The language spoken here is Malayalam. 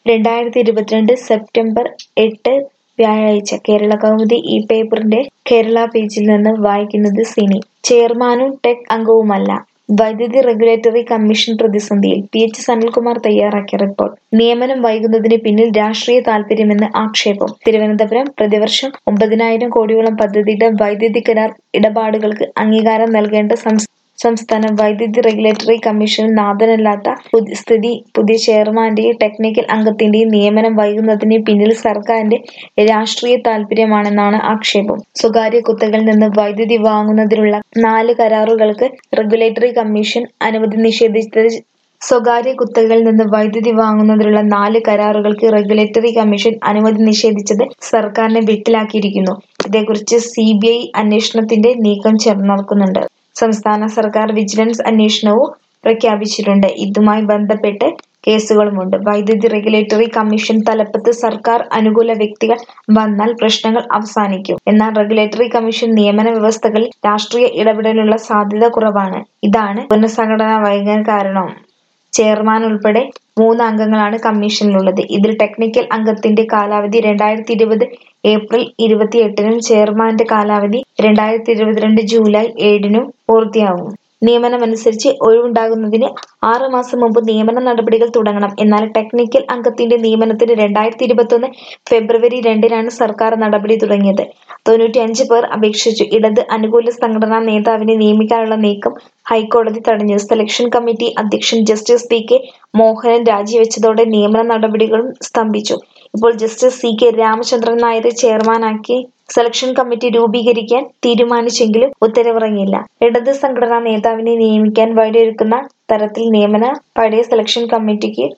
രണ്ടായിരത്തി ഇരുപത്തിരണ്ട് സെപ്റ്റംബർ എട്ട് വ്യാഴാഴ്ച കേരള കൗമുദി ഈ പേപ്പറിന്റെ കേരള പേജിൽ നിന്ന് വായിക്കുന്നത് സിനി ചെയർമാനും ടെക് അംഗവുമല്ല വൈദ്യുതി റെഗുലേറ്ററി കമ്മീഷൻ പ്രതിസന്ധിയിൽ പി എച്ച് സനിൽകുമാർ തയ്യാറാക്കിയ റിപ്പോർട്ട് നിയമനം വൈകുന്നതിന് പിന്നിൽ രാഷ്ട്രീയ താൽപര്യമെന്ന് ആക്ഷേപം തിരുവനന്തപുരം പ്രതിവർഷം ഒമ്പതിനായിരം കോടിയോളം പദ്ധതിയുടെ വൈദ്യുതി കരാർ ഇടപാടുകൾക്ക് അംഗീകാരം നൽകേണ്ട സംസ്ഥാന സംസ്ഥാന വൈദ്യുതി റെഗുലേറ്ററി കമ്മീഷനിൽ നാഥനല്ലാത്ത പുതി- സ്ഥിതി പുതിയ ചെയർമാന്റെയും ടെക്നിക്കൽ അംഗത്തിന്റെയും നിയമനം വൈകുന്നതിന് പിന്നിൽ സർക്കാരിന്റെ രാഷ്ട്രീയ താൽപര്യമാണെന്നാണ് ആക്ഷേപം സ്വകാര്യ കുത്തകളിൽ നിന്ന് വൈദ്യുതി വാങ്ങുന്നതിനുള്ള നാല് കരാറുകൾക്ക് റെഗുലേറ്ററി കമ്മീഷൻ അനുമതി നിഷേധിച്ചത് സ്വകാര്യ കുത്തകളിൽ നിന്ന് വൈദ്യുതി വാങ്ങുന്നതിനുള്ള നാല് കരാറുകൾക്ക് റെഗുലേറ്ററി കമ്മീഷൻ അനുമതി നിഷേധിച്ചത് സർക്കാരിനെ വെട്ടിലാക്കിയിരിക്കുന്നു ഇതേക്കുറിച്ച് സി ബി ഐ അന്വേഷണത്തിന്റെ നീക്കം ചേർന്നേക്കുന്നുണ്ട് സംസ്ഥാന സർക്കാർ വിജിലൻസ് അന്വേഷണവും പ്രഖ്യാപിച്ചിട്ടുണ്ട് ഇതുമായി ബന്ധപ്പെട്ട് കേസുകളുമുണ്ട് വൈദ്യുതി റെഗുലേറ്ററി കമ്മീഷൻ തലപ്പത്ത് സർക്കാർ അനുകൂല വ്യക്തികൾ വന്നാൽ പ്രശ്നങ്ങൾ അവസാനിക്കും എന്നാൽ റെഗുലേറ്ററി കമ്മീഷൻ നിയമന വ്യവസ്ഥകളിൽ രാഷ്ട്രീയ ഇടപെടലുള്ള സാധ്യത കുറവാണ് ഇതാണ് പുനഃസംഘടന വൈകാൻ കാരണം ചെയർമാൻ ഉൾപ്പെടെ മൂന്ന് അംഗങ്ങളാണ് കമ്മീഷനിലുള്ളത് ഇതിൽ ടെക്നിക്കൽ അംഗത്തിന്റെ കാലാവധി രണ്ടായിരത്തി ഇരുപത് ഏപ്രിൽ ഇരുപത്തിയെട്ടിനും ചെയർമാന്റെ കാലാവധി രണ്ടായിരത്തി ഇരുപത്തിരണ്ട് ജൂലൈ ഏഴിനും പൂർത്തിയാവും നിയമനമനുസരിച്ച് ഒഴിവുണ്ടാകുന്നതിന് ആറ് മാസം മുമ്പ് നിയമന നടപടികൾ തുടങ്ങണം എന്നാൽ ടെക്നിക്കൽ അംഗത്തിന്റെ നിയമനത്തിന് രണ്ടായിരത്തി ഇരുപത്തൊന്ന് ഫെബ്രുവരി രണ്ടിനാണ് സർക്കാർ നടപടി തുടങ്ങിയത് തൊണ്ണൂറ്റിയഞ്ച് പേർ അപേക്ഷിച്ചു ഇടത് അനുകൂല സംഘടനാ നേതാവിനെ നിയമിക്കാനുള്ള നീക്കം ഹൈക്കോടതി തടഞ്ഞു സെലക്ഷൻ കമ്മിറ്റി അധ്യക്ഷൻ ജസ്റ്റിസ് പി കെ മോഹനൻ രാജിവെച്ചതോടെ നിയമന നടപടികളും സ്തംഭിച്ചു ഇപ്പോൾ ജസ്റ്റിസ് സി കെ രാമചന്ദ്രൻ നായരെ ചെയർമാനാക്കി സെലക്ഷൻ കമ്മിറ്റി രൂപീകരിക്കാൻ തീരുമാനിച്ചെങ്കിലും ഉത്തരവിറങ്ങിയില്ല ഇടത് സംഘടനാ നേതാവിനെ നിയമിക്കാൻ വഴിയൊരുക്കുന്ന തരത്തിൽ നിയമന പഴയ സെലക്ഷൻ കമ്മിറ്റിക്ക്